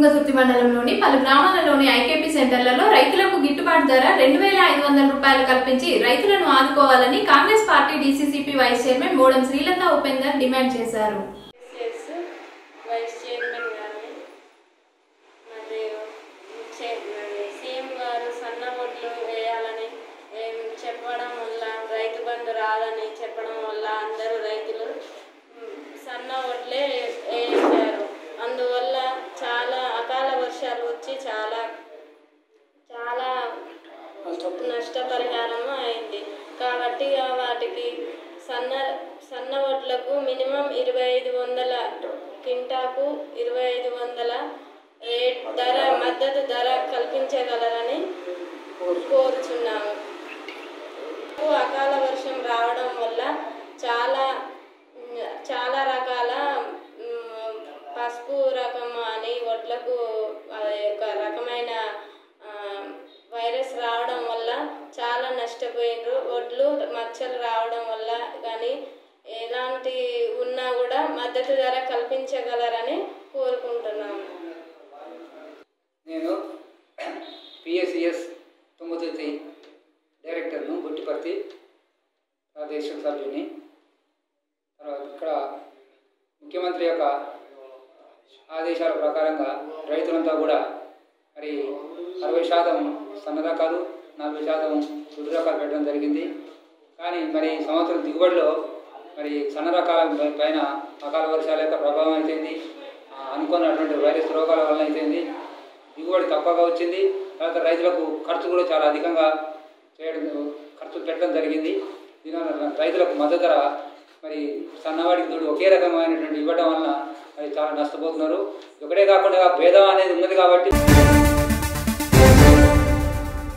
తుంగతుర్తి మండలంలోని పలు గ్రామాలలోని ఐకేపీ సెంటర్లలో రైతులకు గిట్టుబాటు ధర రెండు వేల ఐదు వందల రూపాయలు కల్పించి రైతులను ఆదుకోవాలని Congress party DCCP vice chairman Modam Srilatha Upender demand చేశారు ఎస్ వైస్ చైర్మన్ గారిని మరియు చే- మరి సీఎం గారు సన్న ఓట్లు వేయాలని ఏం చెప్పడం వల్ల రైతు బంధు రాదని చెప్పడం వల్ల అందరూ రైతులు మ్, సన్న ఓట్లే వేసారు అందువల్ల చాలా అకాల వర్షాలు వచ్చి చాలా చాలా నష్టపరిహారం అయింది కాబట్టి ఆ వాటికి సన్న సన్న వడ్లకు మినిమం ఇరవై ఐదు వందల కింటాకు ఇరవై ఐదు వందల రేట్ ధర మద్దతు ధర కల్పించగలరని కోరుచున్నాము అకాల వర్షం రావడం వల్ల చాలా మ్, చాలా రకాల మ్, పసుపు రకం అని వడ్లకు ఆ యొక్క రకమైన ఆ, వైరస్ రావడం వల్ల చాలా నష్టపోయినారు వడ్లు మచ్చలు రావడం వల్ల కానీ ఎలాంటి ఉన్నా కూడా మద్దతు ధర కల్పించగలరని కోరుకుంటున్నాము నేను పిఎస్సిఎస్ తుంగతుర్తి డైరెక్టర్ను గుట్టిపర్తి ప్రాదేశిక సభ్యుని తర్వాత ఇక్కడ ముఖ్యమంత్రి యొక్క ఆదేశాల ప్రకారంగా రైతులంతా కూడా మరి అరవై శాతం సన్న రకాలు నలభై శాతం దుడ్డు రకాలు పెట్టడం జరిగింది కానీ మరి ఈ సంవత్సరం దిగుబడిలో మరి సన్న రకాల పైన అకాల వర్షాల యొక్క ప్రభావం అయితేంది ఆ, అనుకున్నటువంటి వైరస్ రోగాల వల్ల అయితేంది దిగుబడి తక్కువగా వచ్చింది తర్వాత రైతులకు ఖర్చు కూడా చాలా అధికంగా చేయడం ఖర్చు పెట్టడం జరిగింది దీనివల్ల రైతులకు మద్దతు ధర మరి సన్నవాడికి దూడు ఒకే రకమైనటువంటి ఇవ్వడం వలన మరి చాలా నష్టపోతున్నారు ఒకటే కాకుండా భేదం అనేది ఉన్నది కాబట్టి